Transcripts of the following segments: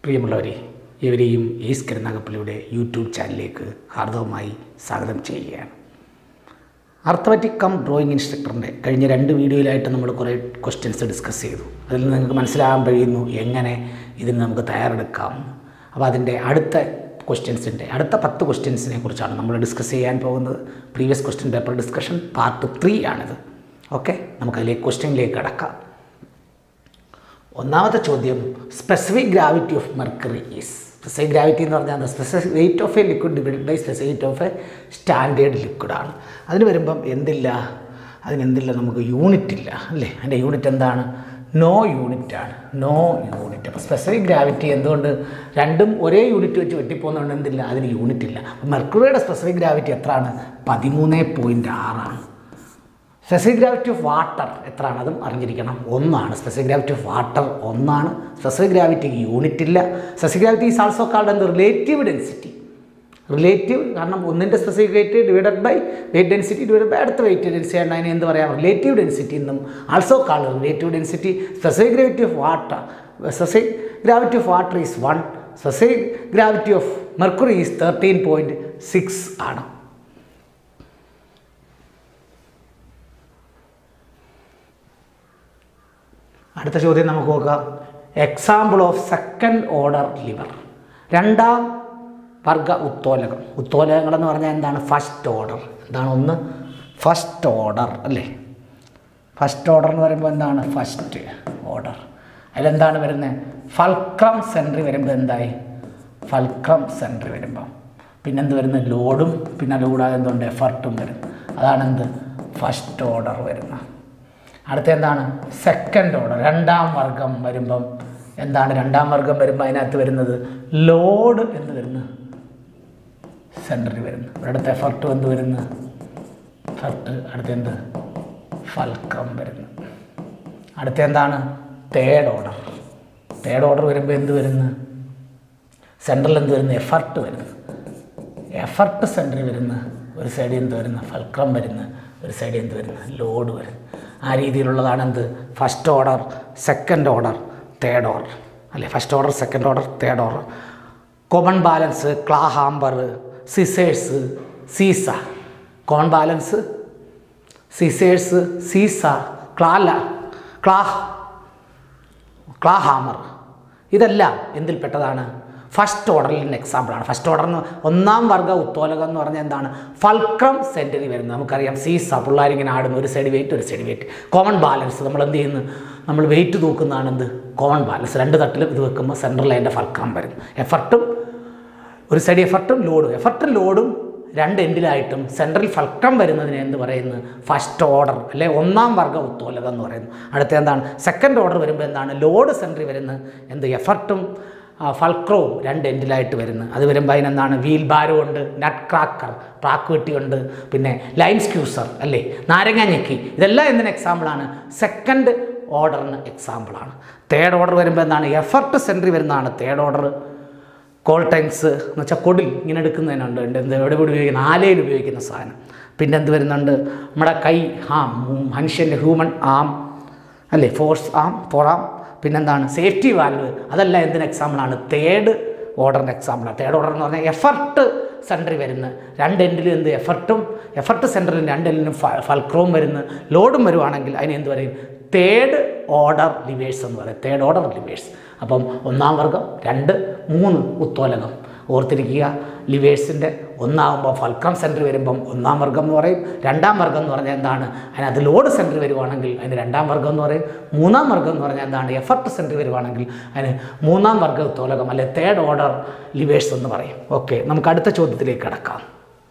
പ്രിയമുള്ളവരെ ഇവരെയും is കരുനാഗപ്പള്ളിയുടെ YouTube ചാനലിലേക്ക് ഹാർദവമായി സ്വാഗതം ചെയ്യുകയാണ് അർത്ഥമാറ്റിക് കം ഡ്രോയിങ് ഇൻസ്ട്രക്ടറിൻ്റെ കഴിഞ്ഞ രണ്ട് വീഡിയോയിലായിട്ട് നമ്മൾ കുറേ ക്വസ്റ്റ്യൻസ് ഡിസ്കസ് ചെയ്തു അതിൽ നിന്ന് നിങ്ങൾക്ക് മനസ്സിലാകാൻ കഴിയുന്നു എങ്ങനെ ഇതിന് നമുക്ക് തയ്യാറെടുക്കാം അപ്പോൾ അതിൻ്റെ അടുത്ത ക്വസ്റ്റ്യൻസിൻ്റെ അടുത്ത പത്ത് ക്വസ്റ്റ്യൻസിനെ കുറിച്ചാണ് നമ്മൾ ഡിസ്കസ് ചെയ്യാൻ പോകുന്നത് previous question paper discussion part three ആണിത് ഓക്കെ നമുക്കതിലേക്ക് ക്വസ്റ്റ്യനിലേക്ക് കടക്കാം ഒന്നാമത്തെ ചോദ്യം specific gravity of mercury is specific gravity എന്ന് പറഞ്ഞാൽ specific weight of a liquid divide by specific weight of a standard ലിക്വിഡാണ് അതിന് വരുമ്പം എന്തില്ല അതിനെന്തില്ല നമുക്ക് യൂണിറ്റ് ഇല്ല അല്ലേ അതിൻ്റെ യൂണിറ്റ് എന്താണ് നോ യൂണിറ്റ് ആണ് നോ യൂണിറ്റ് അപ്പോൾ സ്പെസിഫിക് ഗ്രാവിറ്റി എന്തുകൊണ്ട് രണ്ടും ഒരേ യൂണിറ്റ് വെച്ച് വെട്ടിപ്പോകുന്നതുകൊണ്ട് എന്തില്ല അതിന് യൂണിറ്റ് ഇല്ല മെർക്കുറിയുടെ സ്പെസിഫിക് ഗ്രാവിറ്റി എത്രയാണ് പതിമൂന്ന് പോയിൻറ്റ് ആറാണ് സ്പെസിഫിക് ഗ്രാവിറ്റി ഓഫ് വാട്ടർ എത്രയാണ് അതും അറിഞ്ഞിരിക്കണം ഒന്നാണ് സ്പെസിഫിക് ഗ്രാവിറ്റി ഓഫ് വാട്ടർ ഒന്നാണ് സ്പെസിഫിക് ഗ്രാവിറ്റിക്ക് യൂണിറ്റ് ഇല്ല specific gravity is also called എന്ത് റിലേറ്റീവ് ഡെൻസിറ്റി റിലേറ്റീവ് കാരണം ഒന്നിൻ്റെ specific weight divided by weight density divide by അടുത്ത വെയിറ്റ് ഡെൻസിറ്റി ആണ് അതിനെ എന്ത് പറയാം റിലേറ്റീവ് ഡെൻസിറ്റി എന്നും also called relative density specific gravity of water specific gravity of water is one specific gravity of mercury is thirteen point six ആണ് അടുത്ത ചോദ്യം നമുക്ക് നോക്കാം example of second order lever രണ്ടാം വർഗ ഉത്തോലകം ഉത്തോലകങ്ങൾ എന്ന് പറഞ്ഞാൽ എന്താണ് ഫസ്റ്റ് ഓർഡർ എന്താണ് ഒന്ന് ഫസ്റ്റ് ഓർഡർ അല്ലേ ഫസ്റ്റ് ഓർഡർ എന്ന് പറയുമ്പോൾ എന്താണ് ഫസ്റ്റ് ഓർഡർ അതിലെന്താണ് വരുന്നത് ഫൾക്രം സെൻട്രി വരുമ്പോൾ എന്തായി ഫൾക്രം സെൻട്രി വരുമ്പോൾ പിന്നെന്ത് വരുന്നത് ലോഡും പിന്നെ അതുകൂടാതെ എന്തുണ്ട് എഫർട്ടും വരും അതാണ് എന്ത് ഫസ്റ്റ് ഓർഡർ വരുന്നത് അടുത്ത എന്താണ് സെക്കൻഡ് ഓർഡർ രണ്ടാം വർഗം വരുമ്പം എന്താണ് രണ്ടാം വർഗം വരുമ്പോൾ അതിനകത്ത് വരുന്നത് ലോഡ് എന്ന് വരുന്നു സെൻറ്ററിൽ വരുന്നു ഇവിടുത്തെ എഫർട്ട് എന്ത് വരുന്നു എഫർട്ട് അടുത്ത എന്ത് ഫൽക്രം വരുന്നു അടുത്ത എന്താണ് തേർഡ് ഓർഡർ തേർഡ് ഓർഡർ വരുമ്പോൾ എന്ത് വരുന്നു സെൻട്രൽ എന്ത് വരുന്നു എഫർട്ട് വരുന്നു എഫർട്ട് സെൻറ്ററിൽ വരുന്ന ഒരു സൈഡിൽ എന്ത് വരുന്ന ഫൽക്രം വരുന്ന ഒരു സൈഡിൽ എന്ത് വരുന്ന ലോഡ് വരുന്നു ആ രീതിയിലുള്ളതാണ് എന്ത് first order second order third order അല്ലേ first order second order third order common balance claw hammer scissors seesaw common balance scissors seesaw ക്ലാല ക്ലാ ക്ലാ ഹാമർ ഇതെല്ലാം എന്തിൽപ്പെട്ടതാണ് ഫസ്റ്റ് ഓർഡറിൽ എക്സാമ്പിളാണ് ഫസ്റ്റ് ഓർഡർ എന്ന് ഒന്നാം വർഗ്ഗ ഉത്തോലകം എന്ന് പറഞ്ഞാൽ എന്താണ് ഫൾക്രം സെൻറ്ററി വരുന്നത് നമുക്കറിയാം സീസ പിള്ളേരിങ്ങനെ ആടുന്നു ഒരു സൈഡ് വെയിറ്റ് ഒരു സൈഡ് വെയിറ്റ് കോമൺ ബാലൻസ് നമ്മൾ എന്ത് ചെയ്യുന്നു നമ്മൾ വെയിറ്റ് തൂക്കുന്നതാണ് എന്ത് കോമൺ ബാലൻസ് രണ്ട് തട്ടിലും ഇത് വെക്കുമ്പോൾ സെൻട്രൽ അതിൻ്റെ ഫൾക്രം വരും എഫർട്ടും ഒരു സൈഡ് എഫർട്ടും ലോഡും എഫർട്ടും ലോഡും രണ്ട് എൻഡിലായിട്ടും സെൻട്രൽ ഫൾക്രം വരുന്നതിന് എന്ത് പറയുന്നു ഫസ്റ്റ് ഓർഡർ അല്ലെ ഒന്നാം വർഗ്ഗ ഉത്തോലകം എന്ന് പറയുന്നു അടുത്ത എന്താണ് സെക്കൻഡ് ഓർഡർ വരുമ്പോൾ എന്താണ് ലോഡ് സെൻട്രി വരുന്നത് എന്ത് എഫർട്ടും ഫൾക്രവും രണ്ട് എൻഡിലായിട്ട് വരുന്നു അത് വരുമ്പോൾ അതിനെന്താണ് വീൽ ബാരോ ഉണ്ട് നട്ട് ക്രാക്കർ ട്രാക്ക് വെട്ടിയുണ്ട് പിന്നെ ലൈം സ്ക്യൂസർ അല്ലേ നാരങ്ങ ഞെക്കി ഇതെല്ലാം എന്തിന് എക്സാമ്പിളാണ് സെക്കൻഡ് ഓർഡറിന് എക്സാമ്പിളാണ് തേർഡ് ഓർഡർ വരുമ്പോൾ എന്താണ് എഫർട്ട് സെൻട്രി വരുന്നതാണ് തേർഡ് ഓർഡർ കോൾ ടാങ്ക്സ് എന്ന് വെച്ചാൽ കൊടിൽ ഇങ്ങനെ എടുക്കുന്നതിനുണ്ട് ഉണ്ട് എന്ത് എവിടെ ഇവിടെ ഉപയോഗിക്കുന്ന ആലയിൽ ഉപയോഗിക്കുന്ന സാധനം പിന്നെ എന്ത് വരുന്നുണ്ട് നമ്മുടെ കൈ ആം മനുഷ്യൻ്റെ ഹ്യൂമൻ ആം അല്ലേ ഫോഴ്സ് ആം ഫോറാം പിന്നെന്താണ് സേഫ്റ്റി വാൽവ് അതെല്ലാം എന്തിന് എക്സാമ്പിളാണ് തേർഡ് ഓർഡറിൻ്റെ എക്സാമ്പിളാണ് തേർഡ് ഓർഡർ എന്ന് പറഞ്ഞാൽ എഫർട്ട് സെൻറ്ററിൽ വരുന്ന രണ്ട് എൻഡിലും എന്ത് എഫർട്ടും എഫർട്ട് സെൻറ്ററിലും രണ്ട് എൻഡിലും ഫൽക്രവും വരുന്ന ലോഡും വരുവാണെങ്കിൽ അതിന് എന്ത് പറയും തേർഡ് ഓർഡർ ലിവേഴ്സ് എന്ന് പറയും തേർഡ് ഓർഡർ ലിവേഴ്സ് അപ്പം ഒന്നാം വർഗം രണ്ട് മൂന്ന് ഉത്തോലകം ഓർത്തിരിക്കുക ലിവേഴ്സിൻ്റെ ഒന്നാകുമ്പോൾ ഫൽക്രം സെൻറ്റർ വരുമ്പം ഒന്നാം വർഗം എന്ന് പറയും രണ്ടാം വർഗം എന്ന് പറഞ്ഞാൽ എന്താണ് അതിനകത്ത് ലോഡ് സെൻറ്റർ വരുവാണെങ്കിൽ അതിന് രണ്ടാം വർഗം എന്ന് പറയും മൂന്നാം വർഗം എന്ന് പറഞ്ഞാൽ എന്താണ് എഫർട്ട് സെൻറ്റർ വരുവാണെങ്കിൽ അതിന് മൂന്നാം വർഗ ഉത്തോലകം അല്ലെ തേർഡ് ഓർഡർ ലിവേഴ്സ് എന്ന് പറയും ഓക്കെ നമുക്ക് അടുത്ത ചോദ്യത്തിലേക്ക് കിടക്കാം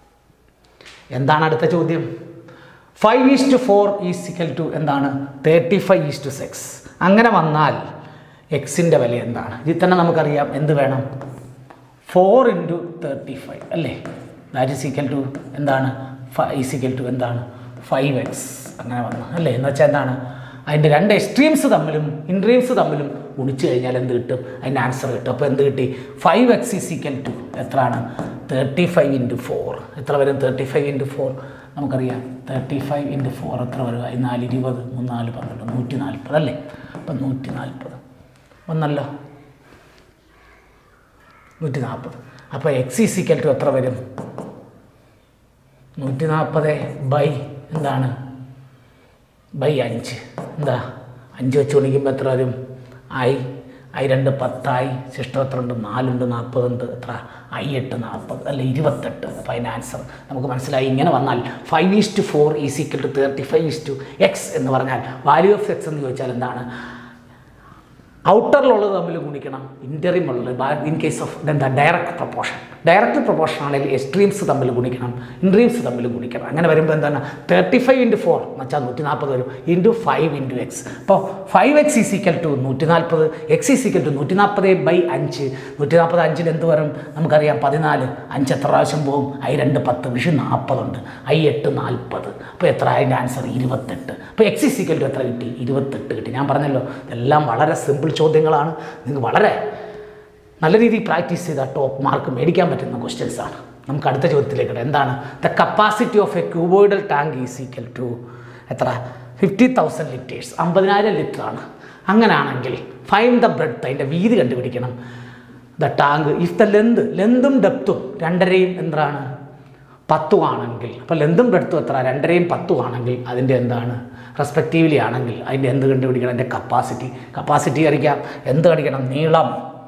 എന്താണ് അടുത്ത ചോദ്യം five is to four is equal to എന്താണ് thirty five is to six അങ്ങനെ വന്നാൽ എക്സിൻ്റെ വില എന്താണ് ഇതിൽ തന്നെ നമുക്കറിയാം എന്ത് വേണം ഫോർ ഇൻറ്റു തേർട്ടി ഫൈവ് അല്ലേ ദാറ്റ് ഈസ് ഈക്വൽ ടു എന്താണ് ഈസിക്കൽ ടു എന്താണ് ഫൈവ് എക്സ് അങ്ങനെ വന്നു അല്ലേ എന്ന് വെച്ചാൽ എന്താണ് അതിൻ്റെ രണ്ട് എക്സ്ട്രീംസ് തമ്മിലും ഇൻട്രീംസ് തമ്മിലും ഗുണിച്ച് കഴിഞ്ഞാൽ എന്ത് കിട്ടും അതിൻ്റെ ആൻസർ കിട്ടും അപ്പോൾ എന്ത് കിട്ടി ഫൈവ് എക്സ് ഈസിക്കൽ ടു എത്രയാണ് തേർട്ടി ഫൈവ് ഇൻറ്റു ഫോർ എത്ര വരും തേർട്ടി ഫൈവ് ഇൻറ്റു ഫോർ നമുക്കറിയാം തേർട്ടി ഫൈവ് ഇൻറ്റു ഫോർ എത്ര വരും നാല് ഇരുപത് മൂന്നാല് പന്ത്രണ്ട് നൂറ്റി നാൽപ്പത് അല്ലേ അപ്പം നൂറ്റി നാൽപ്പത് ഒന്നല്ലോ നൂറ്റി നാൽപ്പത് അപ്പോൾ എക്സ് ഈസിക്കൽ ടു എത്ര വരും നൂറ്റി നാൽപ്പത് ബൈ എന്താണ് ബൈ അഞ്ച് എന്താ അഞ്ച് വെച്ച് ഗുണിക്കുമ്പോൾ എത്ര വരും ഐ ഐ രണ്ട് പത്തായി ശിഷ്ടം എത്ര ഉണ്ട് നാലുണ്ട് നാൽപ്പതുണ്ട് എത്ര ഐ എട്ട് നാൽപ്പത് അല്ല ഇരുപത്തെട്ട് അപ്പോൾ അതിൻ്റെ ആൻസർ നമുക്ക് മനസ്സിലായി ഇങ്ങനെ വന്നാൽ five is to four is equal to thirty five is to X എന്ന് പറഞ്ഞാൽ വാല്യൂ ഓഫ് എക്സ് എന്ന് ചോദിച്ചാൽ എന്താണ് ഔട്ടറിലുള്ളത് തമ്മിൽ ഗുണിക്കണം ഇൻ്ററിം ഉള്ളത് ഇൻ കേസ് ഓഫ് എന്താ ഡയറക്റ്റ് പ്രൊപ്പോർഷൻ ഡയറക്റ്റ് പ്രൊപ്പോർഷൻ ആണെങ്കിൽ എക്സ്ട്രീംസ് തമ്മിൽ ഗുണിക്കണം ഇൻട്രീംസ് തമ്മിൽ ഗുണിക്കണം അങ്ങനെ വരുമ്പോൾ എന്താണ് തേർട്ടി ഫൈവ് ഇൻറ്റു ഫോർ എന്ന് വെച്ചാൽ നൂറ്റി നാൽപ്പത് വരും ഇൻറ്റു ഫൈവ് ഇൻറ്റു എക്സ് അപ്പോൾ ഫൈവ് എക്സ് ഈസിക്കൽ ടു നൂറ്റി നാൽപ്പത് എക്സ് ഈസിക്കൽ ടു നൂറ്റി നാൽപ്പത് ബൈ അഞ്ച് നൂറ്റി നാൽപ്പത് അഞ്ചിൽ എന്ത് വരും നമുക്കറിയാം പതിനാല് അഞ്ച് എത്ര പ്രാവശ്യം പോകും ഐ രണ്ട് പത്ത് വിഷു നാൽപ്പതുണ്ട് ഐ എട്ട് നാൽപ്പത് അപ്പോൾ എത്ര അതിൻ്റെ ആൻസർ ഇരുപത്തെട്ട് അപ്പോൾ എക്സ് ഈസിക്കൽ ടു എത്ര കിട്ടി ഇരുപത്തെട്ട് കിട്ടി ഞാൻ പറഞ്ഞല്ലോ ഇതെല്ലാം വളരെ സിമ്പിൾ ചോദ്യങ്ങളാണ് നിങ്ങൾക്ക് വളരെ നല്ല രീതിയിൽ പ്രാക്ടീസ് ചെയ്താൽ ടോപ്പ് മാർക്ക് മേടിക്കാൻ പറ്റുന്ന ക്വസ്റ്റ്യൻസ് ആണ് നമുക്ക് അടുത്ത ചോദ്യത്തിലേക്ക് ഇടാം. എന്താണ് the capacity of a cuboidal tank is equal to എത്ര ഫിഫ്റ്റി തൗസൻഡ് ലിറ്റേഴ്സ് അമ്പതിനായിരം ലിറ്റർ ആണ് അങ്ങനെയാണെങ്കിൽ ഫൈൻ ദ ബ്രെഡ് അതിൻ്റെ വീതി കണ്ടുപിടിക്കണം the tank if the length ലെന്തും ഡെപ്തും രണ്ടരയും എന്താണ് പത്തും ആണെങ്കിൽ അപ്പോൾ ലെന്തും ബ്രെഡ്ത്തും എത്ര രണ്ടരയും പത്തും ആണെങ്കിൽ അതിൻ്റെ എന്താണ് റെസ്പെക്റ്റീവ്ലി ആണെങ്കിൽ അതിൻ്റെ എന്ത് കണ്ടുപിടിക്കണം അതിൻ്റെ കപ്പാസിറ്റി കപ്പാസിറ്റി അറിയിക്കാം എന്ത് കടിക്കണം നീളം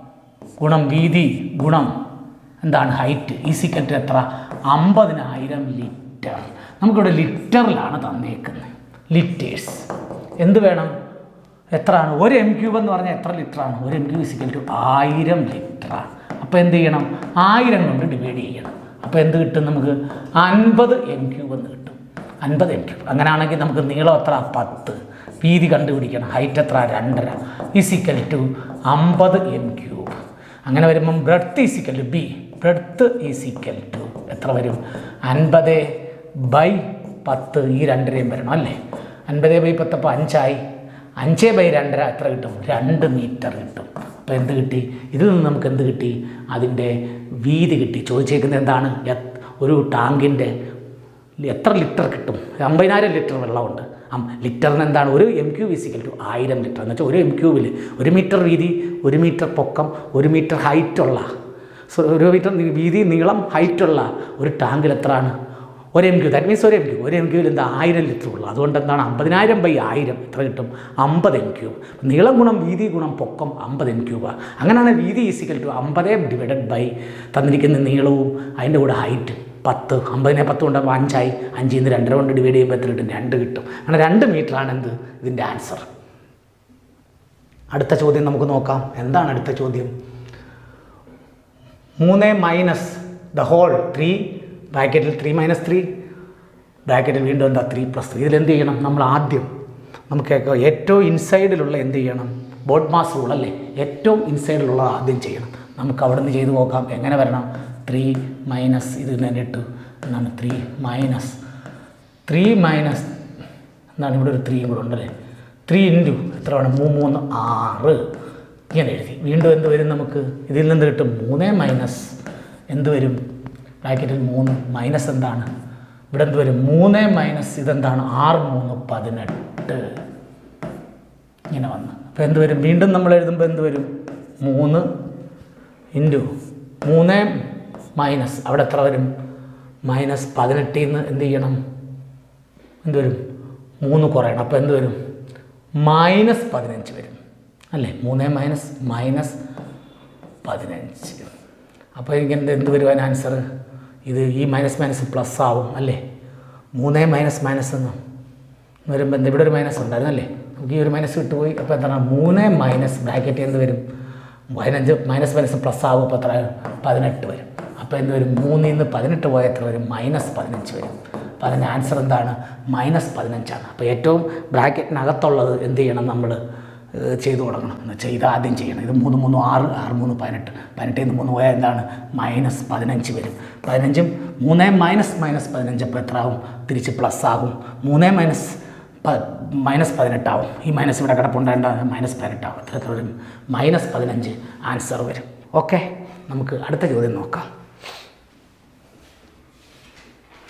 ഗുണം വീതി ഗുണം എന്താണ് ഹൈറ്റ് ഈസിക്കൽ ടു എത്ര അമ്പതിനായിരം ലിറ്റർ നമുക്കിവിടെ ലിറ്ററിലാണ് തന്നേക്കുന്നത് ലിറ്റേഴ്സ് എന്ത് വേണം എത്രയാണ് ഒരു എം ക്യൂബ് എന്ന് പറഞ്ഞാൽ എത്ര ലിറ്ററാണ് ഒരു എം ക്യൂബ് ഈസിക്കൽ ടു ആയിരം ലിറ്ററാണ് അപ്പോൾ എന്ത് ചെയ്യണം ആയിരം കൊണ്ട് ഡിവൈഡ് ചെയ്യണം അപ്പോൾ എന്ത് കിട്ടും നമുക്ക് അൻപത് എം ക്യൂബ് എന്ന് കിട്ടും അൻപത് എം ക്യൂബ് അങ്ങനെയാണെങ്കിൽ നമുക്ക് നീളം എത്ര പത്ത് വീതി കണ്ടുപിടിക്കണം ഹൈറ്റ് എത്ര രണ്ടര ഈസിക്കൽ ടു അമ്പത് എം ക്യൂബ് അങ്ങനെ വരുമ്പം breadth is equal to B breadth is equal to എത്ര വരും അൻപത് ബൈ പത്ത് ഈ രണ്ടരയും വരണം അല്ലേ അൻപത് ബൈ പത്ത് അപ്പോൾ അഞ്ചായി അഞ്ച് ബൈ രണ്ടര എത്ര കിട്ടും രണ്ട് മീറ്റർ കിട്ടും അപ്പോൾ എന്ത് കിട്ടി ഇതിൽ നിന്ന് നമുക്ക് എന്ത് കിട്ടി അതിൻ്റെ വീതി കിട്ടി ചോദിച്ചേക്കുന്നത് എന്താണ് എത്- ഒരു ടാങ്കിൻ്റെ എത്ര ലിറ്റർ കിട്ടും അമ്പതിനായിരം ലിറ്റർ വെള്ളമുണ്ട് അം- ലിറ്ററിന് എന്താണ് ഒരു എം ക്യൂ വിസിക്കൽ ടു ആയിരം ലിറ്റർ എന്ന് വെച്ചാൽ ഒരു എം ക്യൂവിൽ ഒരു മീറ്റർ വീതി ഒരു മീറ്റർ പൊക്കം ഒരു മീറ്റർ ഹൈറ്റുള്ള സോ ഒരു മീറ്റർ നീ- വീതി നീളം ഹൈറ്റുള്ള ഒരു ടാങ്കിൽ എത്രയാണ് ഒരു എം ക്യൂ ദാറ്റ് മീൻസ് ഒരു എം ക്യൂ ഒരു എം ക്യൂവിൽ എന്താ ആയിരം ലിറ്റർ ഉള്ളൂ അതുകൊണ്ട് എന്താണ് അമ്പതിനായിരം ബൈ ആയിരം എത്ര കിട്ടും അമ്പത് എം ക്യൂബ് നീളം ഗുണം വീതി ഗുണം പൊക്കം അമ്പത് എം ക്യൂബാണ് അങ്ങനെയാണ് വീതി ഈസിക്കൽ ടു അമ്പത് ഡിവൈഡഡ് ബൈ തന്നിരിക്കുന്ന നീളവും അതിൻ്റെ കൂടെ ഹൈറ്റ് പത്ത് അമ്പതിനെ പത്ത് കൊണ്ടാകുമ്പോൾ അഞ്ചായി അഞ്ചിൽ നിന്ന് രണ്ടര കൊണ്ട് ഡിവൈഡ് ചെയ്യുമ്പോൾ എത്ര കിട്ടും രണ്ട് കിട്ടും അങ്ങനെ രണ്ട് മീറ്ററാണ് എന്ത് ഇതിൻ്റെ ആൻസർ അടുത്ത ചോദ്യം നമുക്ക് നോക്കാം എന്താണ് അടുത്ത ചോദ്യം മൂന്ന് മൈനസ് ദ ഹോൾ ത്രീ ബ്രാക്കറ്റിൽ ത്രീ മൈനസ് ത്രീ ബ്രാക്കറ്റിൽ വീണ്ടും എന്താ ത്രീ പ്ലസ് ത്രീ ഇതിലെന്ത് ചെയ്യണം നമ്മൾ ആദ്യം നമുക്ക് ഏറ്റവും ഇൻസൈഡിലുള്ള എന്ത് ചെയ്യണം ബോഡ് മാസ് റൂൾ അല്ലേ ഏറ്റവും ഇൻസൈഡിലുള്ള ആദ്യം ചെയ്യണം നമുക്ക് അവിടെ നിന്ന് ചെയ്ത് നോക്കാം എങ്ങനെ വരണം ത്രീ മൈനസ് ഇത് തന്നെ ഇട്ടു എന്താണ് ത്രീ മൈനസ് ത്രീ മൈനസ് എന്താണ് ഇവിടെ ഒരു ത്രീയും കൂടെ ഉണ്ടല്ലേ ത്രീ ഇൻറ്റു എത്ര വേണം മൂന്ന് മൂന്ന് ആറ് ഇങ്ങനെ എഴുതി വീണ്ടും എന്ത് വരും നമുക്ക് ഇതിൽ നിന്ന് കിട്ടും മൂന്ന് മൈനസ് എന്ത് വരും ബ്രാക്കറ്റിൽ മൂന്ന് മൈനസ് എന്താണ് ഇവിടെ എന്ത് വരും മൂന്ന് മൈനസ് ഇതെന്താണ് ആറ് മൂന്ന് പതിനെട്ട് ഇങ്ങനെ വന്ന് അപ്പോൾ എന്ത് വരും വീണ്ടും നമ്മൾ എഴുതുമ്പോൾ എന്ത് വരും മൂന്ന് ഇൻറ്റു മൂന്ന് മൈനസ് അവിടെ എത്ര വരും മൈനസ് പതിനെട്ടിൽ നിന്ന് എന്ത് ചെയ്യണം എന്ത് വരും മൂന്ന് കുറയണം അപ്പോൾ എന്ത് വരും മൈനസ് പതിനഞ്ച് വരും അല്ലേ മൂന്ന് മൈനസ് മൈനസ് പതിനഞ്ച് അപ്പോൾ എനിക്ക് എന്ത് എന്ത് വരുവാൻ ആൻസർ ഇത് ഈ മൈനസ് മൈനസ് പ്ലസ് ആവും അല്ലേ മൂന്ന് മൈനസ് മൈനസ് എന്ന് വരുമ്പോൾ എന്താ ഇവിടെ ഒരു മൈനസ് ഉണ്ടായിരുന്നു അല്ലേ നമുക്ക് ഈ ഒരു മൈനസ് വിട്ടുപോയി അപ്പോൾ എന്താണ് മൂന്ന് മൈനസ് ബ്രാക്കറ്റ് എന്ത് വരും പതിനഞ്ച് മൈനസ് മൈനസ് പ്ലസ് ആവും അപ്പോൾ എത്ര പതിനെട്ട് വരും അപ്പോൾ എന്ത് വരും മൂന്നിൽ നിന്ന് പതിനെട്ട് പോയാൽ എത്ര വരും മൈനസ് പതിനഞ്ച് വരും അപ്പോൾ അതിൻ്റെ ആൻസർ എന്താണ് മൈനസ് പതിനഞ്ചാണ് അപ്പോൾ ഏറ്റവും ബ്രാക്കറ്റിനകത്തുള്ളത് എന്ത് ചെയ്യണം നമ്മൾ ഏഹ് ചെയ്തു തുടങ്ങണം എന്ന് വെച്ചാൽ ഇത് ആദ്യം ചെയ്യണം ഇത് മൂന്ന് മൂന്ന് ആറ് ആറ് മൂന്ന് പതിനെട്ട് പതിനെട്ടിൽ നിന്ന് മൂന്ന് പോയാൽ എന്താണ് മൈനസ് പതിനഞ്ച് വരും പതിനഞ്ചും മൂന്ന് മൈനസ് മൈനസ് പതിനഞ്ച് അപ്പോൾ എത്ര ആവും തിരിച്ച് പ്ലസ് ആകും മൂന്ന് മൈനസ് പ മൈനസ് പതിനെട്ടാവും ഈ മൈനസ് ഇവിടെ കിടപ്പുണ്ടാകേണ്ട മൈനസ് പതിനെട്ടാവും എത്ര എത്ര വരും മൈനസ് പതിനഞ്ച് ആൻസർ വരും ഓക്കെ നമുക്ക് അടുത്ത ചോദ്യം നോക്കാം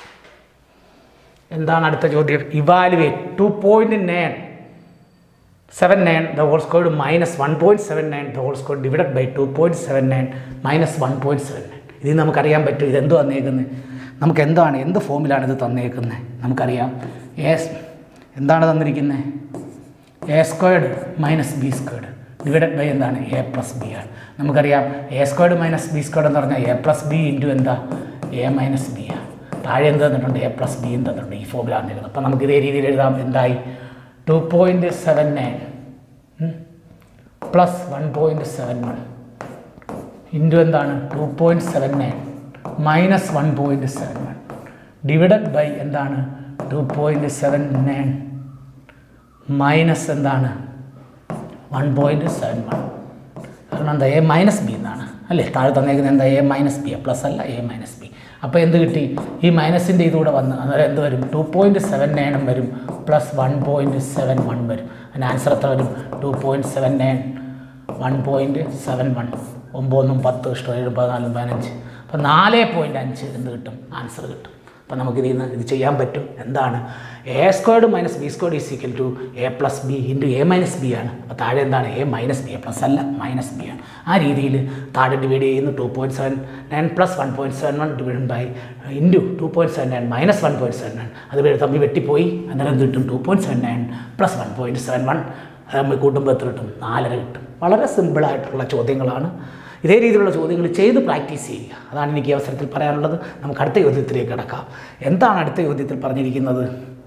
എന്താണ് അടുത്ത ചോദ്യം evaluate two point nine seven nine the whole squared minus one point seven nine the whole squared divide by two point seven nine minus one point seven nine ഇതിൽ നമുക്കറിയാൻ പറ്റും ഇതെന്തോ തന്നേക്കുന്നത് നമുക്ക് എന്താണ് എന്ത് ഫോമിലാണ് ഇത് തന്നേക്കുന്നത് നമുക്കറിയാം എ എന്താണ് തന്നിരിക്കുന്നത് A squared minus B squared divided by എന്താണ് എ പ്ലസ് ബി ആണ് നമുക്കറിയാം A squared minus B squared എന്ന് പറഞ്ഞാൽ എ പ്ലസ് ബി ഇൻറ്റു എന്താ എ മൈനസ് ബി ആണ് താഴെ എന്ത് തന്നിട്ടുണ്ട് എ പ്ലസ് ബി എന്ന് തന്നിട്ടുണ്ട് ഈ ഫോമിലാണ് തരുന്നത് അപ്പം നമുക്ക് ഇതേ രീതിയിൽ എഴുതാം എന്തായി two point seven nine plus one point seven one into എന്താണ് two point seven nine minus one point seven one divided by എന്താണ് two point seven nine minus എന്താണ് വൺ പോയിൻറ്റ് സെവൻ വൺ കാരണം എന്താ എ മൈനസ് ബി എന്നാണ് അല്ലേ താഴെ തന്നേക്കുന്നത് എന്താ എ മൈനസ് ബി പ്ലസ് അല്ല എ മൈനസ് ബി അപ്പോൾ എന്ത് കിട്ടി ഈ മൈനസിൻ്റെ ഇതുകൂടെ വന്ന് അന്നേരം എന്ത് വരും ടു പോയിൻറ്റ് സെവൻ നയനും വരും plus one point seven one വരും അതിന് ആൻസർ എത്ര വരും two point seven nine one point seven one ഒമ്പതൊന്നും പത്ത് ഇഷ്ടം ഏഴ് പതിനാലും പതിനഞ്ച് അപ്പോൾ നാല് പോയിൻറ്റ് അഞ്ച് എന്ത് കിട്ടും ആൻസർ കിട്ടും അപ്പോൾ നമുക്കിതിൽ നിന്ന് ഇത് ചെയ്യാൻ പറ്റും എന്താണ് A squared minus B squared is equal to A plus B into A minus B ആണ് അപ്പോൾ താഴെ എന്താണ് A minus B A plus അല്ല മൈനസ് ബി ആണ് ആ രീതിയിൽ താഴെ ഡിവൈഡ് ചെയ്യുന്നു two point seven nine plus one point seven one divide by into two point seven nine minus one point seven nine അത് വഴി തമ്മിൽ വെട്ടിപ്പോയി അന്നേരം എന്ത് കിട്ടും two point seven nine plus one point seven one അത് നമ്മൾ കൂട്ടുമ്പോൾ എത്ര കിട്ടും നാലര കിട്ടും വളരെ സിമ്പിളായിട്ടുള്ള ചോദ്യങ്ങളാണ് ഇതേ രീതിയിലുള്ള ചോദ്യങ്ങൾ ചെയ്ത് പ്രാക്ടീസ് ചെയ്യുക അതാണ് എനിക്ക് ഈ അവസരത്തിൽ പറയാനുള്ളത് നമുക്ക് അടുത്ത ചോദ്യത്തിലേക്ക് കിടക്കാം എന്താണ് അടുത്ത ചോദ്യത്തിൽ പറഞ്ഞിരിക്കുന്നത്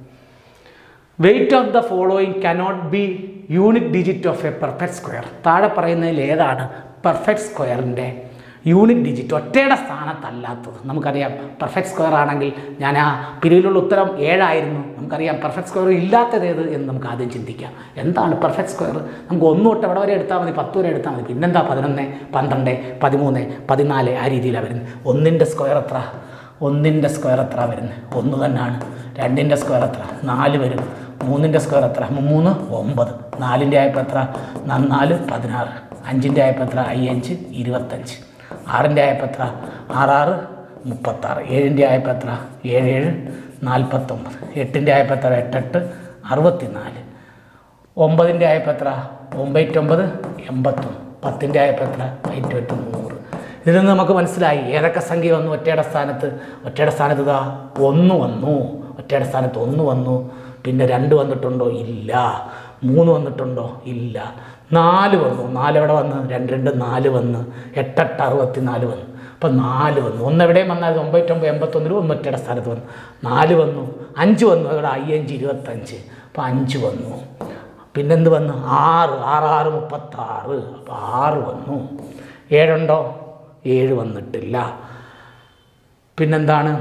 weight of the following cannot be unit digit of a perfect square താഴെ പറയുന്നതിൽ ഏതാണ് പെർഫെക്റ്റ് സ്ക്വയറിൻ്റെ യൂണിറ്റ് ഡിജിറ്റ് ഒറ്റയുടെ സ്ഥാനത്തല്ലാത്തത് നമുക്കറിയാം പെർഫെക്റ്റ് സ്ക്വയർ ആണെങ്കിൽ ഞാൻ ആ പിരിവിലുള്ള ഉത്തരം ഏഴായിരുന്നു നമുക്കറിയാം പെർഫെക്റ്റ് സ്ക്വയർ ഇല്ലാത്തത് ഏത് എന്ന് നമുക്ക് ആദ്യം ചിന്തിക്കാം എന്താണ് പെർഫെക്റ്റ് സ്ക്വയർ നമുക്ക് ഒന്ന് തൊട്ട് എവിടെ വരെ എടുത്താൽ മതി പത്ത് വരെ എടുത്താൽ മതി പിന്നെന്താ പതിനൊന്ന് പന്ത്രണ്ട് പതിമൂന്ന് പതിനാല് ആ രീതിയിലാണ് വരുന്നത് ഒന്നിൻ്റെ സ്ക്വയർ എത്ര ഒന്നിൻ്റെ സ്ക്വയർ എത്ര വരുന്നത് ഒന്ന് തന്നെയാണ് രണ്ടിൻ്റെ സ്ക്വയർ എത്ര നാല് വരും മൂന്നിൻ്റെ സ്ക്വയർ എത്ര മൂന്ന് ഒമ്പത് നാലിൻ്റെ ആയപ്പോൾ എത്ര നാല് പതിനാറ് അഞ്ചിൻ്റെ ആയപ്പോൾ എത്ര അയ്യഞ്ച് ഇരുപത്തഞ്ച് ആറിൻ്റെ ആയപ്പോൾ എത്ര ആറാറ് മുപ്പത്താറ് ഏഴിൻ്റെ ആയപ്പോൾ എത്ര ഏഴ് ഏഴ് നാൽപ്പത്തൊമ്പത് എട്ടിൻ്റെ ആയപ്പോൾ എത്ര എട്ടെട്ട് അറുപത്തിനാല് ഒമ്പതിൻ്റെ ആയപ്പോൾ എത്ര ഒമ്പത്തൊമ്പത് എൺപത്തൊന്ന് പത്തിൻ്റെ ആയപ്പോൾ എത്ര അയറ്റൊറ്റ് നൂറ് ഇതിൽ നിന്ന് നമുക്ക് മനസ്സിലായി ഏതൊക്കെ സംഖ്യ വന്നു ഒറ്റയുടെ സ്ഥാനത്ത് ഒറ്റയുടെ സ്ഥാനത്ത് ഇതാ ഒന്ന് വന്നു ഒറ്റയുടെ സ്ഥാനത്ത് ഒന്ന് വന്നു പിന്നെ രണ്ട് വന്നിട്ടുണ്ടോ ഇല്ല മൂന്ന് വന്നിട്ടുണ്ടോ ഇല്ല നാല് വന്നു നാല് എവിടെ വന്ന് രണ്ട് രണ്ട് നാല് വന്ന് എട്ടെട്ട് അറുപത്തി നാല് വന്നു അപ്പം നാല് വന്നു ഒന്ന് എവിടെയും വന്നാൽ ഒമ്പത്തൊമ്പത് എൺപത്തൊന്നിൽ ഒന്ന് ഒറ്റയുടെ സ്ഥാനത്ത് വന്നു നാല് വന്നു അഞ്ച് വന്നു അവിടെ അയ്യഞ്ച് ഇരുപത്തഞ്ച് അപ്പം അഞ്ച് വന്നു പിന്നെന്ത് വന്നു ആറ് ആറ് ആറ് മുപ്പത്താറ് അപ്പോൾ ആറ് വന്നു ഏഴുണ്ടോ ഏഴ് വന്നിട്ടില്ല പിന്നെന്താണ്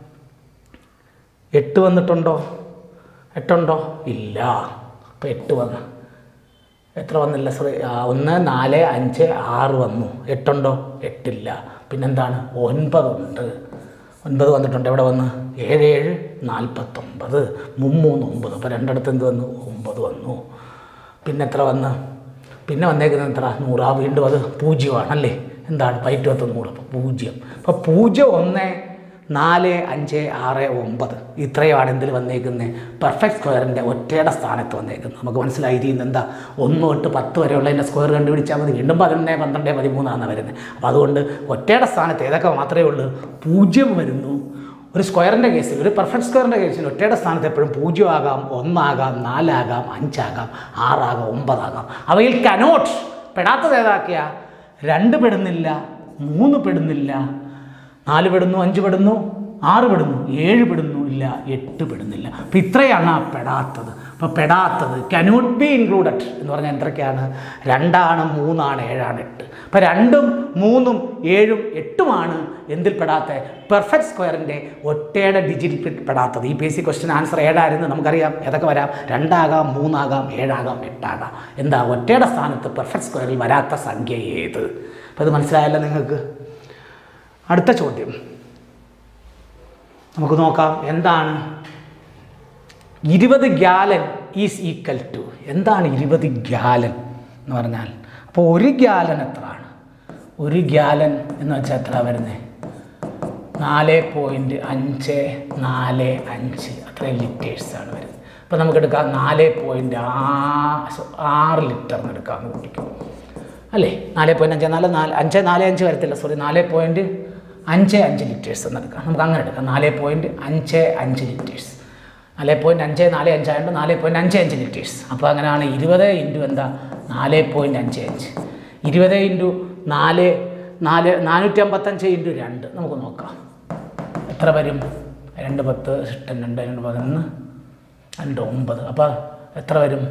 എട്ട് വന്നിട്ടുണ്ടോ എട്ടുണ്ടോ ഇല്ല അപ്പോൾ എട്ട് വന്ന് എത്ര വന്നില്ല സോറി ഒന്ന് നാല് അഞ്ച് ആറ് വന്നു എട്ടുണ്ടോ എട്ടില്ല പിന്നെന്താണ് ഒൻപതുണ്ട് ഒൻപത് വന്നിട്ടുണ്ട് എവിടെ വന്ന് ഏഴ് ഏഴ് നാൽപ്പത്തൊമ്പത് മുമ്മൂന്ന് ഒമ്പത് അപ്പോൾ രണ്ടിടത്ത് എന്ത് വന്നു ഒമ്പത് വന്നു പിന്നെ എത്ര വന്ന് പിന്നെ വന്നേക്കുന്നത് എത്ര നൂറ് ആ വീണ്ടും അത് പൂജ്യമാണല്ലേ എന്താണ് പൈറ്റുപത്ത് നൂറ് അപ്പോൾ പൂജ്യം അപ്പോൾ പൂജ്യം ഒന്ന് നാല് അഞ്ച് ആറ് ഒമ്പത് ഇത്രയുമാണ് എന്തിൽ വന്നേക്കുന്നത് പെർഫെക്റ്റ് സ്ക്വയറിൻ്റെ ഒറ്റയുടെ സ്ഥാനത്ത് വന്നേക്കുന്നത് നമുക്ക് മനസ്സിലായി ഇതിൽ എന്താ ഒന്ന് തൊട്ട് പത്ത് വരെയുള്ളതിൻ്റെ സ്ക്വയർ കണ്ടുപിടിച്ചാൽ മതി വീണ്ടും പതിനൊന്ന് പന്ത്രണ്ട് പതിമൂന്നാണ് വരുന്നത് അപ്പോൾ അതുകൊണ്ട് ഒറ്റയുടെ സ്ഥാനത്ത് ഏതൊക്കെ മാത്രമേ ഉള്ളൂ പൂജ്യം വരുന്നു ഒരു സ്ക്വയറിൻ്റെ കേസിൽ ഒരു പെർഫെക്റ്റ് സ്ക്വയറിൻ്റെ കേസിൽ ഒറ്റയുടെ സ്ഥാനത്ത് എപ്പോഴും പൂജ്യമാകാം ഒന്നാകാം നാലാകാം അഞ്ചാകാം ആറാകാം ഒമ്പതാകാം അവയിൽ കനോട്ട് പെടാത്തത് ഏതാക്കിയ രണ്ട് പെടുന്നില്ല മൂന്ന് പെടുന്നില്ല നാല് പെടുന്നു അഞ്ച് പെടുന്നു ആറ് പെടുന്നു ഏഴ് പെടുന്നു ഇല്ല എട്ട് പെടുന്നില്ല അപ്പം ഇത്രയാണ് ആ പെടാത്തത് അപ്പോൾ പെടാത്തത് കനോട്ട് ബി ഇൻക്ലൂഡഡ് എന്ന് പറഞ്ഞാൽ എന്തൊക്കെയാണ് രണ്ടാണ് മൂന്നാണ് ഏഴാണ് എട്ട് അപ്പോൾ രണ്ടും മൂന്നും ഏഴും എട്ടുമാണ് എന്തിൽ പെടാത്ത പെർഫെക്റ്റ് സ്ക്വയറിൻ്റെ ഒറ്റയുടെ ഡിജിറ്റിൽ പെടാത്തത് ഈ ബേസിക് ക്വസ്റ്റ്യൻ ആൻസർ ഏഴായിരുന്നു നമുക്കറിയാം ഏതൊക്കെ വരാം രണ്ടാകാം മൂന്നാകാം ഏഴാകാം എട്ടാകാം എന്താ ഒറ്റയുടെ സ്ഥാനത്ത് പെർഫെക്റ്റ് സ്ക്വയറിൽ വരാത്ത സംഖ്യ ഏത് അപ്പോൾ ഇത് മനസ്സിലായല്ലോ നിങ്ങൾക്ക് അടുത്ത ചോദ്യം നമുക്ക് നോക്കാം എന്താണ് ഇരുപത് ഗ്യാലൻ ഈസ് ഈക്വൽ ടു എന്താണ് ഇരുപത് ഗ്യാലൻ എന്ന് പറഞ്ഞാൽ അപ്പോൾ ഒരു ഗ്യാലൻ എത്രയാണ് ഒരു ഗ്യാലൻ എന്ന് വെച്ചാൽ എത്ര വരുന്നത് നാല് പോയിൻറ്റ് അഞ്ച് നാല് അഞ്ച് അത്രയും ലിറ്റേഴ്സാണ് വരുന്നത് അപ്പോൾ നമുക്ക് എടുക്കാം നാല് പോയിൻറ്റ് ആറ് ലിറ്ററിന് എടുക്കാമെന്ന് കൂട്ടിക്കും അല്ലേ നാല് പോയിൻറ്റ് അഞ്ച് നാല് നാല് അഞ്ച് നാല് അഞ്ച് വരത്തില്ല സോറി നാല് പോയിൻറ്റ് അഞ്ച് അഞ്ച് ലിറ്റേഴ്സ് എന്ന് എടുക്കാം നമുക്ക് അങ്ങനെ എടുക്കാം നാല് പോയിൻറ്റ് അഞ്ച് അഞ്ച് ലിറ്റേഴ്സ് നാല് പോയിൻറ്റ് അഞ്ച് നാല് അഞ്ചായതുകൊണ്ട് നാല് പോയിൻറ്റ് അഞ്ച് അഞ്ച് ലിറ്റേഴ്സ് അപ്പോൾ അങ്ങനെയാണ് ഇരുപത് ഇൻറ്റു എന്താ നാല് പോയിൻറ്റ് അഞ്ച് അഞ്ച് ഇരുപത് ഇൻറ്റു നാല് നാല് നാനൂറ്റി അമ്പത്തഞ്ച് ഇൻറ്റു രണ്ട് നമുക്ക് നോക്കാം എത്ര വരും രണ്ട് പത്ത് ഇഷ്ടം രണ്ട് രണ്ട് പതിനൊന്ന് രണ്ട് ഒമ്പത് അപ്പോൾ എത്ര വരും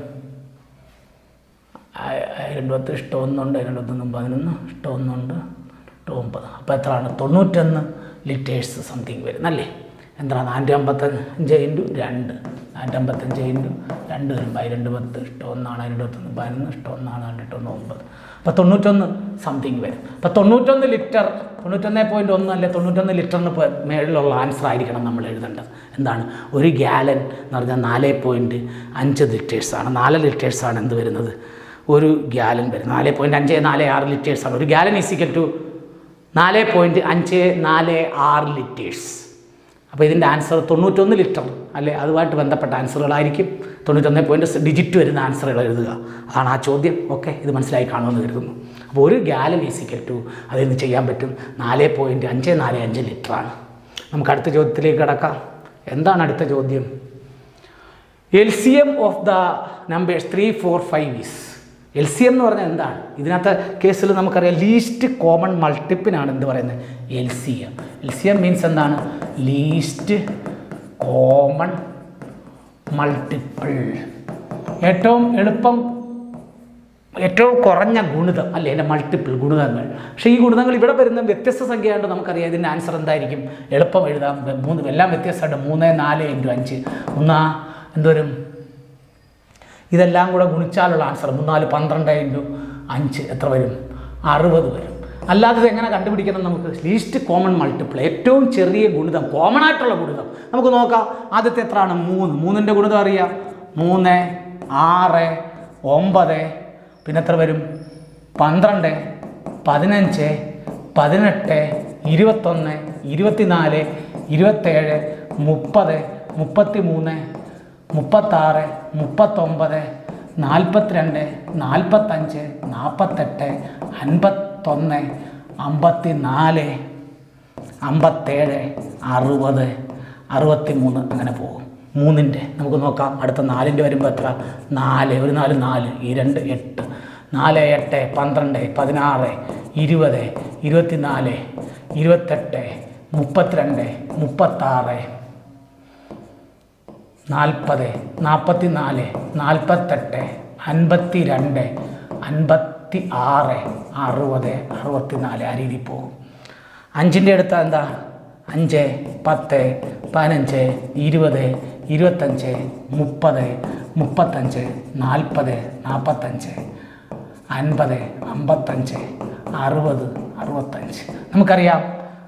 ആ- ആ രണ്ട് പത്ത് ഇഷ്ടം ഒന്നുണ്ട് രണ്ട് പത്തൊന്ന് പതിനൊന്ന് ഇഷ്ടം ഒന്നുണ്ട് ഇഷ്ടം ഒമ്പത് അപ്പോൾ എത്രയാണ് തൊണ്ണൂറ്റൊന്ന് ലിറ്റേഴ്സ് സംതിങ് വരും അല്ലേ എന്താ നാനൂറ്റി അമ്പത്തഞ്ച് ഇൻറ്റു രണ്ട് നാനൂറ്റി അമ്പത്തഞ്ച് ഇൻറ്റു രണ്ട് വരുമ്പോൾ രണ്ട് പത്ത് ഇഷ്ടം ഒന്നാണ് രണ്ട് പത്തൊന്ന് പതിനൊന്ന് ഇഷ്ടം ഒന്നാണ് രണ്ട് ഒന്ന് ഒമ്പത് അപ്പോൾ തൊണ്ണൂറ്റൊന്ന് സംതിങ് വരും അപ്പോൾ തൊണ്ണൂറ്റൊന്ന് ലിറ്റർ തൊണ്ണൂറ്റൊന്ന് പോയിൻറ്റ് ഒന്ന് അല്ലെ തൊണ്ണൂറ്റൊന്ന് ലിറ്ററിന് പ- മേളിലുള്ള ആൻസർ ആയിരിക്കണം നമ്മൾ എഴുതേണ്ടത് എന്താണ് ഒരു ഗ്യാലൻ എന്ന് പറഞ്ഞാൽ നാല് പോയിൻറ്റ് അഞ്ച് ലിറ്റേഴ്സാണ് നാല് ലിറ്റേഴ്സാണ് എന്ത് വരുന്നത് ഒരു ഗ്യാലൻ വരും നാല് പോയിൻറ്റ് അഞ്ച് നാല് ആറ് ലിറ്റേഴ്സാണ് ഒരു ഗ്യാലൻ ഈസിക്കൽ ടു നാല് പോയിൻറ്റ് അഞ്ച് നാല് ആറ് ലിറ്റേഴ്സ് അപ്പോൾ ഇതിൻ്റെ ആൻസർ തൊണ്ണൂറ്റൊന്ന് ലിറ്റർ അല്ലേ അതുമായിട്ട് ബന്ധപ്പെട്ട ആൻസറുകളായിരിക്കും തൊണ്ണൂറ്റൊന്ന് പോയിൻറ്റ് ഡിജിറ്റ് വരുന്ന ആൻസറുകൾ എഴുതുക അതാണ് ആ ചോദ്യം ഓക്കെ ഇത് മനസ്സിലായി കാണുമെന്ന് കരുതുന്നു അപ്പോൾ ഒരു ഗ്യാലൻ ഈസിക്കൽ ടു അതിൽ നിന്ന് ചെയ്യാൻ പറ്റും നാല് പോയിൻറ്റ് അഞ്ച് നാല് അഞ്ച് ലിറ്ററാണ് നമുക്ക് അടുത്ത ചോദ്യത്തിലേക്ക് കിടക്കാം എന്താണ് അടുത്ത ചോദ്യം L C M of the numbers three four five is L C M എന്ന് പറഞ്ഞാൽ എന്താണ് ഇതിനകത്ത് കേസിൽ നമുക്കറിയാം ലീസ്റ്റ് കോമൺ മൾട്ടിപ്പിനാണ് എന്ത് പറയുന്നത് L C M L C M means എന്താണ് ലീസ്റ്റ് കോമൺ മൾട്ടിപ്പിൾ ഏറ്റവും എളുപ്പം ഏറ്റവും കുറഞ്ഞ ഗുണിതം അല്ലേ എൻ്റെ മൾട്ടിപ്പിൾ ഗുണിതങ്ങൾ പക്ഷേ ഈ ഗുണിതങ്ങൾ ഇവിടെ വരുന്ന വ്യത്യസ്ത സംഖ്യയായിട്ട് നമുക്കറിയാം ഇതിൻ്റെ ആൻസർ എന്തായിരിക്കും എളുപ്പം എഴുതാം വെ- മൂന്ന് എല്ലാം വ്യത്യസ്തമായിട്ട് മൂന്ന് നാല് ഇൻറ്റു അഞ്ച് മൂന്നാ എന്തോരും ഇതെല്ലാം കൂടെ ഗുണിച്ചാലുള്ള ആൻസർ മൂന്നാല് പന്ത്രണ്ട് ഇൻറ്റു അഞ്ച് എത്ര വരും അറുപത് വരും അല്ലാതെ ഇത് എങ്ങനെ കണ്ടുപിടിക്കണം നമുക്ക് ലീസ്റ്റ് കോമൺ മൾട്ടിപ്പിൾ ഏറ്റവും ചെറിയ ഗുണിതം കോമൺ ആയിട്ടുള്ള ഗുണിതം നമുക്ക് നോക്കാം ആദ്യത്തെ എത്രയാണ് മൂന്ന് മൂന്നിൻ്റെ ഗുണിതം അറിയാം മൂന്ന് ആറ് ഒമ്പത് പിന്നെ എത്ര വരും പന്ത്രണ്ട് പതിനഞ്ച് പതിനെട്ട് ഇരുപത്തൊന്ന് ഇരുപത്തിനാല് ഇരുപത്തേഴ് മുപ്പത് മുപ്പത്തി മൂന്ന് മുപ്പത്താറ് മുപ്പത്തൊമ്പത് നാൽപ്പത്തിരണ്ട് നാൽപ്പത്തഞ്ച് നാൽപ്പത്തെട്ട് അൻപത്തൊന്ന് അമ്പത്തി നാല് അമ്പത്തേഴ് അറുപത് അറുപത്തി മൂന്ന് അങ്ങനെ പോകും മൂന്നിൻ്റെ നമുക്ക് നോക്കാം അടുത്ത നാലിൻ്റെ വരുമ്പോൾ എത്ര നാല് ഒരു നാല് നാല് ഈ രണ്ട് എട്ട് നാല് എട്ട് പന്ത്രണ്ട് പതിനാറ് ഇരുപത് ഇരുപത്തിനാല് ഇരുപത്തെട്ട് മുപ്പത്തിരണ്ട് മുപ്പത്താറ് നാൽപ്പത് നാൽപ്പത്തി നാല് നാൽപ്പത്തെട്ട് അൻപത്തി രണ്ട് അൻപത്തി ആറ് അറുപത് അറുപത്തി നാല് ആ രീതിയിൽ പോകും അഞ്ചിൻ്റെ അടുത്ത എന്താ അഞ്ച് പത്ത് പതിനഞ്ച് ഇരുപത് ഇരുപത്തഞ്ച് മുപ്പത് മുപ്പത്തഞ്ച് നാൽപ്പത് നാൽപ്പത്തഞ്ച് അൻപത് അമ്പത്തഞ്ച് അറുപത് അറുപത്തഞ്ച് നമുക്കറിയാം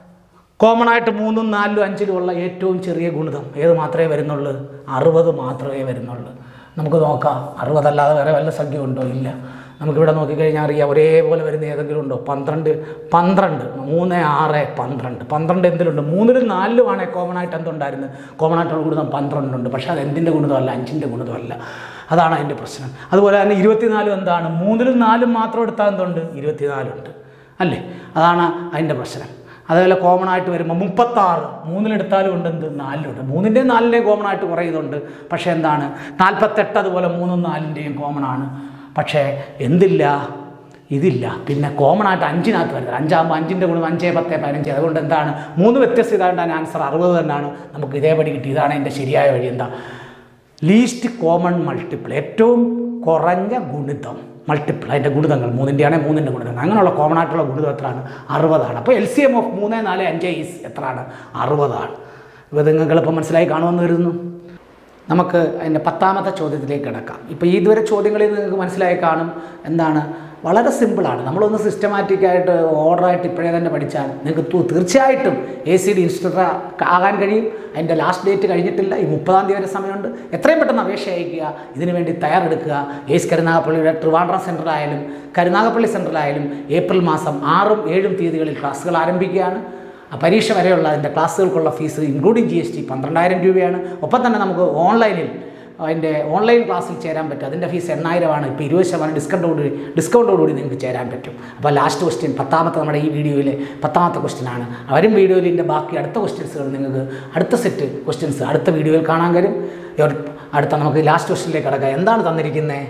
കോമൺ ആയിട്ട് മൂന്നും നാലിലും അഞ്ചിലും ഉള്ള ഏറ്റവും ചെറിയ ഗുണിതം ഏത് മാത്രമേ വരുന്നുള്ളൂ അറുപത് മാത്രമേ വരുന്നുള്ളൂ നമുക്ക് നോക്കാം അറുപതല്ലാതെ വേറെ വല്ല സംഖ്യ ഉണ്ടോ ഇല്ല നമുക്കിവിടെ നോക്കിക്കഴിഞ്ഞാൽ അറിയാം ഒരേപോലെ വരുന്ന ഏതെങ്കിലും ഉണ്ടോ പന്ത്രണ്ട് പന്ത്രണ്ട് മൂന്ന് ആറ് പന്ത്രണ്ട് പന്ത്രണ്ട് എന്തിലുണ്ട് മൂന്നിലും നാലിലുമാണ് കോമൺ ആയിട്ട് എന്തുണ്ടായിരുന്നത് കോമൺ ആയിട്ടുള്ള ഗുണിതം പന്ത്രണ്ടുണ്ട് പക്ഷേ അത് എന്തിൻ്റെ ഗുണിതമല്ല അഞ്ചിൻ്റെ ഗുണിതമല്ല അതാണ് അതിൻ്റെ പ്രശ്നം അതുപോലെ തന്നെ ഇരുപത്തിനാലും എന്താണ് മൂന്നിലും നാലും മാത്രം എടുത്താൽ എന്തുണ്ട് ഇരുപത്തിനാലുണ്ട് അല്ലേ അതാണ് അതിൻ്റെ പ്രശ്നം അതേപോലെ കോമൺ ആയിട്ട് വരുമ്പോൾ മുപ്പത്താറ് മൂന്നിലെടുത്താലും ഉണ്ട് എന്ത് നാലിലുണ്ട് മൂന്നിൻ്റെയും നാലിൻ്റെയും കോമൺ ആയിട്ട് കുറേ ഇതുണ്ട് പക്ഷേ എന്താണ് നാൽപ്പത്തെട്ട് അതുപോലെ മൂന്നും നാലിൻ്റെയും കോമൺ ആണ് പക്ഷേ എന്തില്ല ഇതില്ല പിന്നെ കോമൺ ആയിട്ട് അഞ്ചിനകത്ത് വരുന്നത് അഞ്ചാകുമ്പോൾ അഞ്ചിൻ്റെ ഗുണം അഞ്ച് പത്ത് പതിനഞ്ച് അതുകൊണ്ട് എന്താണ് മൂന്ന് വ്യത്യസ്ത ഇതായിട്ടാണ് ആൻസർ അറുപത് തന്നെയാണ് നമുക്ക് ഇതേപടി കിട്ടി ഇതാണ് എൻ്റെ ശരിയായ വഴി എന്താ ലീസ്റ്റ് കോമൺ മൾട്ടിപ്പിൾ ഏറ്റവും കുറഞ്ഞ ഗുണിതം മൾട്ടിപ്പിൾ അതിൻ്റെ ഗുണിതങ്ങൾ മൂന്നിൻ്റെ ആണെങ്കിൽ മൂന്നിൻ്റെ ഗുണിതങ്ങൾ അങ്ങനെയുള്ള കോമൺ ആയിട്ടുള്ള ഗുണിതം എത്രയാണ് അറുപതാണ് അപ്പോൾ എൽ സി എം ഓഫ് മൂന്ന് നാല് അഞ്ച് ഈസ് എത്രയാണ് അറുപതാണ് ഇപ്പോൾ നിങ്ങൾക്ക് എളുപ്പം മനസ്സിലായി കാണുമെന്ന് കരുതുന്നു നമുക്ക് അതിൻ്റെ പത്താമത്തെ ചോദ്യത്തിലേക്ക് കിടക്കാം ഇപ്പോൾ ഈ ഇതുവരെ ചോദ്യങ്ങളിൽ നിന്ന് നിങ്ങൾക്ക് മനസ്സിലായി കാണും എന്താണ് വളരെ സിമ്പിളാണ് നമ്മളൊന്ന് സിസ്റ്റമാറ്റിക് ആയിട്ട് ഓർഡറായിട്ട് ഇപ്പോഴേ തന്നെ പഠിച്ചാൽ നിങ്ങൾക്ക് തു- തീർച്ചയായിട്ടും എ സി ഡി ഇൻസ്ട്രക്ടർ ആകാൻ കഴിയും അതിൻ്റെ ലാസ്റ്റ് ഡേറ്റ് കഴിഞ്ഞിട്ടില്ല ഈ മുപ്പതാം തീയതി വരെ സമയമുണ്ട് എത്രയും പെട്ടെന്ന് അപേക്ഷ അയക്കുക ഇതിനു വേണ്ടി തയ്യാറെടുക്കുക ഏസ് കരുനാഗപ്പള്ളിയുടെ ട്രിവാൻഡ്രം സെൻറ്ററിലായാലും കരുനാഗപ്പള്ളി സെൻറ്ററിലായാലും ഏപ്രിൽ മാസം ആറും ഏഴും തീയതികളിൽ ക്ലാസ്സുകൾ ആരംഭിക്കുകയാണ് ആ പരീക്ഷ വരെയുള്ള അതിൻ്റെ ക്ലാസ്സുകൾക്കുള്ള fees including G S T പന്ത്രണ്ടായിരം രൂപയാണ് ഒപ്പം തന്നെ നമുക്ക് ഓൺലൈനിൽ അതിൻ്റെ ഓൺലൈൻ ക്ലാസ്സിൽ ചേരാൻ പറ്റും അതിൻ്റെ ഫീസ് എണ്ണായിരമാണ് ഇപ്പോൾ ഇരുപത് ശതമാനം ഡിസ്കൗണ്ടോട് ഡിസ്കൗണ്ടോടുകൂടി നിങ്ങൾക്ക് ചേരാൻ പറ്റും അപ്പോൾ ലാസ്റ്റ് ക്വസ്റ്റ്യൻ പത്താമത്തെ നമ്മുടെ ഈ വീഡിയോയിലെ പത്താമത്തെ ക്വസ്റ്റ്യൻ ആണ് വരും വീഡിയോയിൽ ഇതിൻ്റെ ബാക്കി അടുത്ത ക്വസ്റ്റ്യൻസുകൾ നിങ്ങൾക്ക് അടുത്ത സെറ്റ് ക്വസ്റ്റ്യൻസ് അടുത്ത വീഡിയോയിൽ കാണാൻ കഴിയും ഈ ഒരു- അടുത്ത നമുക്ക് ലാസ്റ്റ് ക്വസ്റ്റ്യനിലേക്ക് കിടക്കാം എന്താണ് തന്നിരിക്കുന്നത്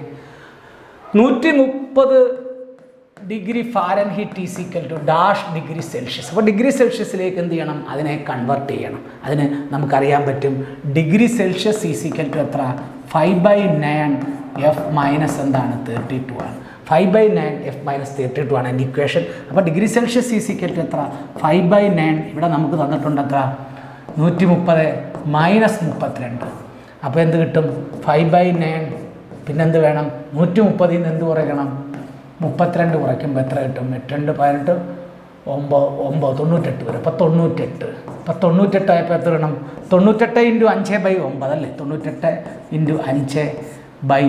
നൂറ്റി മുപ്പത് degree Fahrenheit is equal to dash degree Celsius അപ്പോൾ ഡിഗ്രി സെൽഷ്യസിലേക്ക് എന്ത് ചെയ്യണം അതിനെ കൺവെർട്ട് ചെയ്യണം അതിന് നമുക്കറിയാൻ പറ്റും degree Celsius is equal to എത്ര five by nine F minus എന്താണ് തേർട്ടി ടു ആണ് five by nine F minus thirty two ആണ് എൻ്റെ ഇക്വേഷൻ അപ്പോൾ degree Celsius is equal to എത്ര ഫൈവ് ബൈ നയൻ ഇവിടെ നമുക്ക് തന്നിട്ടുണ്ട് എത്ര നൂറ്റി മുപ്പത് മൈനസ് മുപ്പത്തിരണ്ട് അപ്പോൾ എന്ത് കിട്ടും ഫൈവ് ബൈ നയൻ പിന്നെന്ത് വേണം നൂറ്റി മുപ്പതിൽ നിന്ന് എന്ത് കുറയ്ക്കണം മുപ്പത്തിരണ്ട് കുറയ്ക്കുമ്പോൾ എത്ര കിട്ടും എട്ടുണ്ട് പതിനെട്ട് ഒമ്പത് ഒമ്പത് തൊണ്ണൂറ്റെട്ട് വരും അപ്പോൾ തൊണ്ണൂറ്റെട്ട് അപ്പോൾ തൊണ്ണൂറ്റെട്ട് ആയപ്പോൾ എത്ര വേണം തൊണ്ണൂറ്റെട്ട് ഇൻറ്റു അഞ്ച് ബൈ ഒമ്പത് അല്ലേ തൊണ്ണൂറ്റെട്ട് ഇൻറ്റു അഞ്ച് ബൈ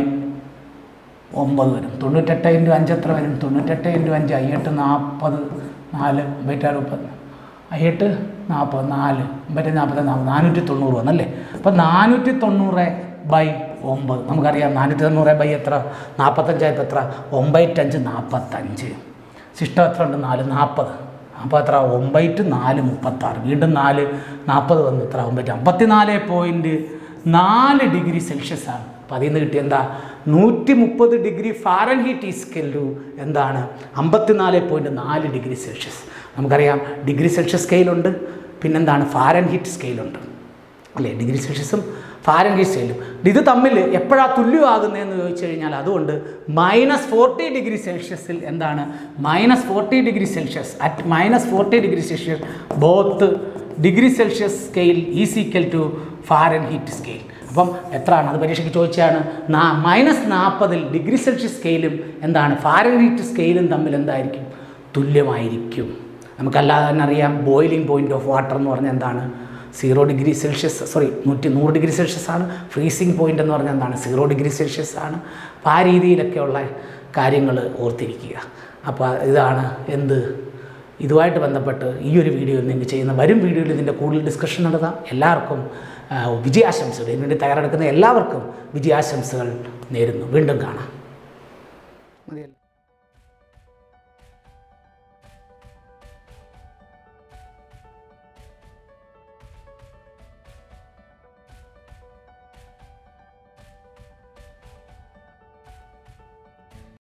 ഒമ്പത് വരും തൊണ്ണൂറ്റെട്ട് ഇൻറ്റു അഞ്ച് എത്ര വരും തൊണ്ണൂറ്റെട്ട് ഇൻറ്റു അഞ്ച് അയ്യെട്ട് നാൽപ്പത് നാല് ഒമ്പറ്റാറ് മുപ്പത് അയ്യെട്ട് നാൽപ്പത് നാല് ഒമ്പറ്റ് നാൽപ്പത് നാൽപ്പത് നാനൂറ്റി തൊണ്ണൂറ് വന്നല്ലേ അപ്പോൾ നാനൂറ്റി തൊണ്ണൂറ് ബൈ ഒമ്പത് നമുക്കറിയാം നാനൂറ്റി തൊണ്ണൂറ് ബൈ എത്ര നാൽപ്പത്തഞ്ചായപ്പോൾ എത്ര ഒമ്പറ്റഞ്ച് നാൽപ്പത്തഞ്ച് ശിഷ്ടം എത്ര ഉണ്ട് നാല് നാൽപ്പത് അപ്പോൾ എത്ര ഒമ്പറ്റ് നാല് മുപ്പത്താറ് വീണ്ടും നാല് നാൽപ്പത് വന്നു എത്ര ഒമ്പറ്റ് അമ്പത്തിനാല് പോയിൻറ്റ് നാല് ഡിഗ്രി സെൽഷ്യസ് ആണ് അപ്പോൾ അതിൽ നിന്ന് കിട്ടിയ എന്താ നൂറ്റി മുപ്പത് ഡിഗ്രി ഫാരൻ ഹീറ്റ് ഈസ്കെല്ലു എന്താണ് അമ്പത്തിനാല് പോയിൻറ്റ് നാല് ഡിഗ്രി സെൽഷ്യസ് നമുക്കറിയാം ഡിഗ്രി സെൽഷ്യസ് സ്കെയിലുണ്ട് പിന്നെന്താണ് ഫാരൻ ഹീറ്റ് സ്കെയിലുണ്ട് അല്ലേ ഡിഗ്രി സെൽഷ്യസും ഫാരൻ ഹീറ്റ് സ്കെയിലും ഇത് തമ്മിൽ എപ്പോഴാണ് തുല്യമാകുന്നതെന്ന് ചോദിച്ചു കഴിഞ്ഞാൽ അതുകൊണ്ട് മൈനസ് ഫോർട്ടി ഡിഗ്രി സെൽഷ്യസിൽ എന്താണ് minus forty degree Celsius at minus forty degree Celsius both degree Celsius scale is equal to Fahrenheit scale അപ്പം എത്രയാണ് അത് പരീക്ഷയ്ക്ക് ചോദിച്ചാണ് നാ മൈനസ് നാൽപ്പതിൽ ഡിഗ്രി സെൽഷ്യസ് സ്കെയിലും എന്താണ് ഫാരൻ ഹീറ്റ് സ്കെയിലും തമ്മിൽ എന്തായിരിക്കും തുല്യമായിരിക്കും നമുക്കല്ലാതെ തന്നെ അറിയാം ബോയിലിംഗ് പോയിന്റ് ഓഫ് വാട്ടർ എന്ന് പറഞ്ഞാൽ എന്താണ് സീറോ ഡിഗ്രി സെൽഷ്യസ് സോറി നൂറ്റി നൂറ് ഡിഗ്രി സെൽഷ്യസ് ആണ് ഫ്രീസിങ് പോയിന്റ് എന്ന് പറഞ്ഞാൽ എന്താണ് സീറോ ഡിഗ്രി സെൽഷ്യസ് ആണ് അപ്പോൾ ആ രീതിയിലൊക്കെയുള്ള കാര്യങ്ങൾ ഓർത്തിരിക്കുക അപ്പോൾ ഇതാണ് എന്ത് ഇതുമായിട്ട് ബന്ധപ്പെട്ട് ഈ ഒരു വീഡിയോയിൽ നിങ്ങൾക്ക് ചെയ്യുന്ന വരും വീഡിയോയിൽ ഇതിൻ്റെ കൂടുതൽ ഡിസ്കഷൻ നടത്താം എല്ലാവർക്കും ആ, വിജയാശംസകൾ ഇതിനു വേണ്ടി തയ്യാറെടുക്കുന്ന എല്ലാവർക്കും വിജയാശംസകൾ നേരുന്നു വീണ്ടും കാണാം മതിയല്ലോ